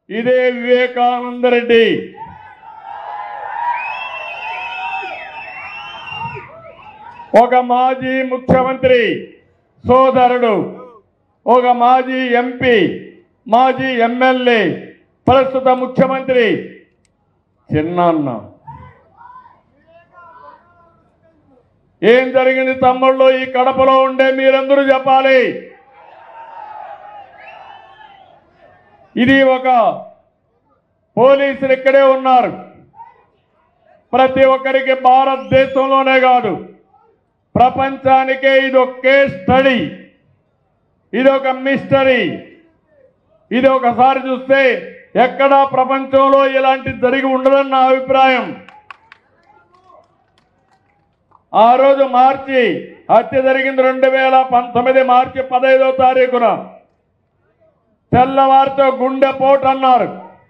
ఇదే వివేకానంద రెడ్డి ఒక మాజీ ముఖ్యమంత్రి సోదరుడు ఒక మాజీ ఎంపీ మాజీ ఎమ్మెల్యే ప్రస్తుత ముఖ్యమంత్రి చిన్నాన్న ఏం జరిగింది తమ్ముళ్ళు ఈ కడపలో ఉండే మీరందరూ చెప్పాలి ఇది ఒక పోలీసులు ఇక్కడే ఉన్నారు ప్రతి ఒక్కరికి భారతదేశంలోనే కాదు ప్రపంచానికే ఇది ఒక కేస్ స్టడీ ఇది ఒక మిస్టరీ ఇది ఒకసారి చూస్తే ఎక్కడా ప్రపంచంలో ఇలాంటిది జరిగి ఉండదని నా అభిప్రాయం ఆ రోజు మార్చి హత్య జరిగింది రెండు వేల పంతొమ్మిది మార్చి పదహైదో తారీఖున తెల్లవారితో గుండె పోటు అన్నారు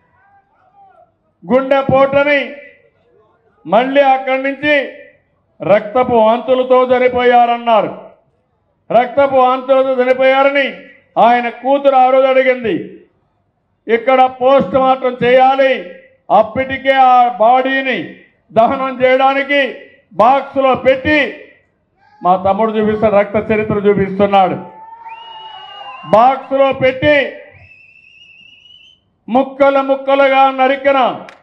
గుండె పోటని మళ్ళీ అక్కడి నుంచి రక్తపు వాంతులతో చనిపోయారన్నారు రక్తపు వాంతులతో చనిపోయారని ఆయన కూతురు ఆ రోజు అడిగింది ఇక్కడ పోస్ట్ మార్టం చేయాలి అప్పటికే ఆ బాడీని దహనం చేయడానికి బాక్స్లో పెట్టి మా తమ్ముడు చూపిస్తున్న రక్త చరిత్ర చూపిస్తున్నాడు బాక్స్లో పెట్టి ముక్కలు ముక్కలుగా నరికిన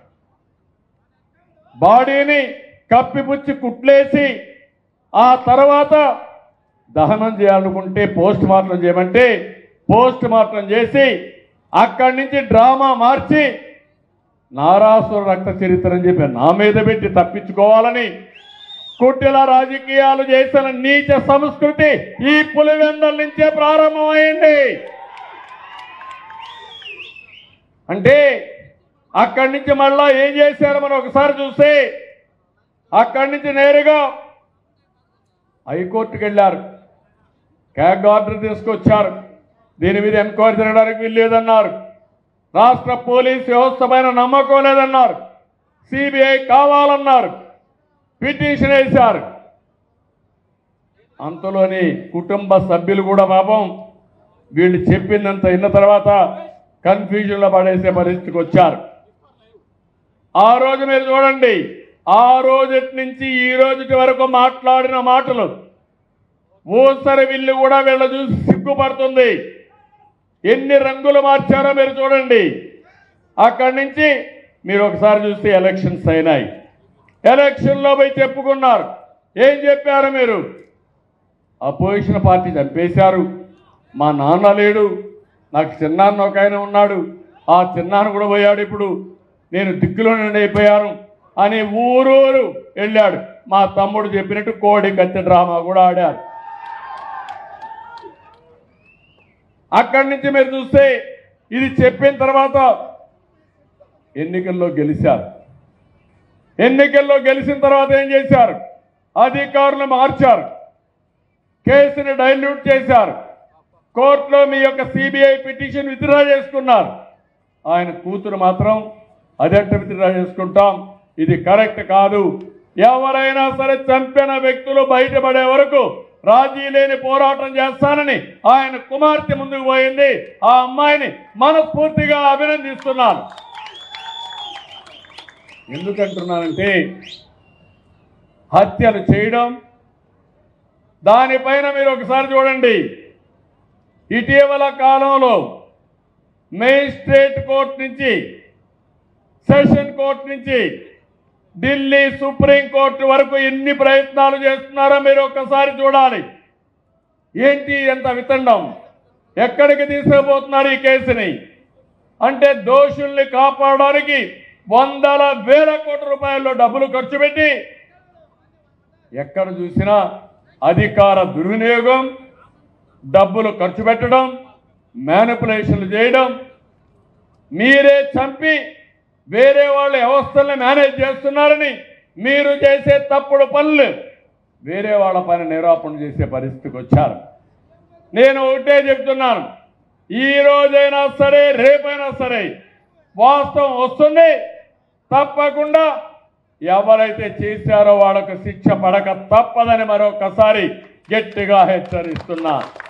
బాడీని కప్పిపుచ్చి కుట్లేసి ఆ తర్వాత దహనం చేయాలనుకుంటే పోస్ట్ మార్టం చేయమంటే పోస్ట్ మార్టం చేసి అక్కడి నుంచి డ్రామా మార్చి నారాసుర రక్త చరిత్ర అని చెప్పి నా మీద పెట్టి తప్పించుకోవాలని కుట్టిల రాజకీయాలు చేసిన నీచ సంస్కృతి ఈ పులివెందల నుంచే ప్రారంభమైంది అంటే అక్కడి నుంచి మళ్ళా ఏం చేశారు మనం ఒకసారి చూస్తే అక్కడి నుంచి నేరుగా హైకోర్టుకి వెళ్ళారు క్యాగ్ ఆర్డర్ తీసుకొచ్చారు దీని మీద ఎంక్వైరీ జరగడానికి వీల్లేదన్నారు రాష్ట్ర పోలీస్ వ్యవస్థ పైన నమ్మకం లేదన్నారు సిబిఐ కావాలన్నారు పిటిషన్ వేశారు అంతలోని కుటుంబ సభ్యులు కూడా పాపం వీళ్ళు చెప్పిందంత విన్న తర్వాత కన్ఫ్యూజన్లో పడేసే పరిస్థితికి వచ్చారు ఆ రోజు మీరు చూడండి ఆ రోజు నుంచి ఈ రోజుటి వరకు మాట్లాడిన మాటలు ఊసరి విల్లు కూడా వీళ్ళ చూసి సిగ్గుపడుతుంది ఎన్ని రంగులు మార్చారో మీరు చూడండి అక్కడి నుంచి మీరు ఒకసారి చూస్తే ఎలక్షన్స్ అయినాయి ఎలక్షన్లో పోయి చెప్పుకున్నారు ఏం చెప్పారు మీరు అపోజిషన్ పార్టీ చంపేశారు మా నాన్న లేడు నాకు చిన్నాన్న ఒక ఆయన ఉన్నాడు ఆ చిన్నాన్న కూడా పోయాడు ఇప్పుడు నేను దిక్కులో నుండి అయిపోయాను అని ఊరూరు వెళ్ళాడు మా తమ్ముడు చెప్పినట్టు కోడి కత్తి డ్రామా కూడా ఆడారు అక్కడి నుంచి మీరు చూస్తే ఇది చెప్పిన తర్వాత ఎన్నికల్లో గెలిచారు ఎన్నికల్లో గెలిచిన తర్వాత ఏం చేశారు అధికారులు మార్చారు కేసుని డైల్యూట్ చేశారు కోర్టులో మీ యొక్క సిబిఐ పిటిషన్ విత్డ్రా చేసుకున్నారు ఆయన కూతురు మాత్రం అదెంట విత్డ్రా చేసుకుంటాం ఇది కరెక్ట్ కాదు ఎవరైనా సరే చంపిన వ్యక్తులు బయటపడే వరకు రాజీ లేని పోరాటం చేస్తానని ఆయన కుమార్తె ముందుకు పోయింది ఆ అమ్మాయిని మనస్ఫూర్తిగా అభినందిస్తున్నాను ఎందుకంటున్నానంటే హత్యలు చేయడం దానిపైన మీరు ఒకసారి చూడండి ఇటీవల కాలంలో మేజిస్ట్రేట్ కోర్టు నుంచి సెషన్ కోర్టు నుంచి ఢిల్లీ సుప్రీం కోర్టు వరకు ఎన్ని ప్రయత్నాలు చేస్తున్నారో మీరు ఒక్కసారి చూడాలి ఏంటి ఎంత వితండం ఎక్కడికి తీసుకుపోతున్నారు ఈ కేసుని అంటే దోషుల్ని కాపాడడానికి వందల వేల కోట్ల రూపాయల్లో డబ్బులు ఖర్చు పెట్టి ఎక్కడ చూసినా అధికార దుర్వినియోగం డబ్బులు ఖర్చు పెట్టడం మ్యానిపులేషన్లు చేయడం మీరే చంపి వేరే వాళ్ళ వ్యవస్థల్ని మేనేజ్ చేస్తున్నారని మీరు చేసే తప్పుడు పనులు వేరే వాళ్ళ పైన నిరాపణ చేసే పరిస్థితికి వచ్చారు నేను ఒకటే చెప్తున్నాను ఈ రోజైనా సరే రేపైనా సరే వాస్తవం వస్తుంది తప్పకుండా ఎవరైతే చేశారో వాళ్ళకు శిక్ష పడక తప్పదని మరొకసారి గట్టిగా హెచ్చరిస్తున్నా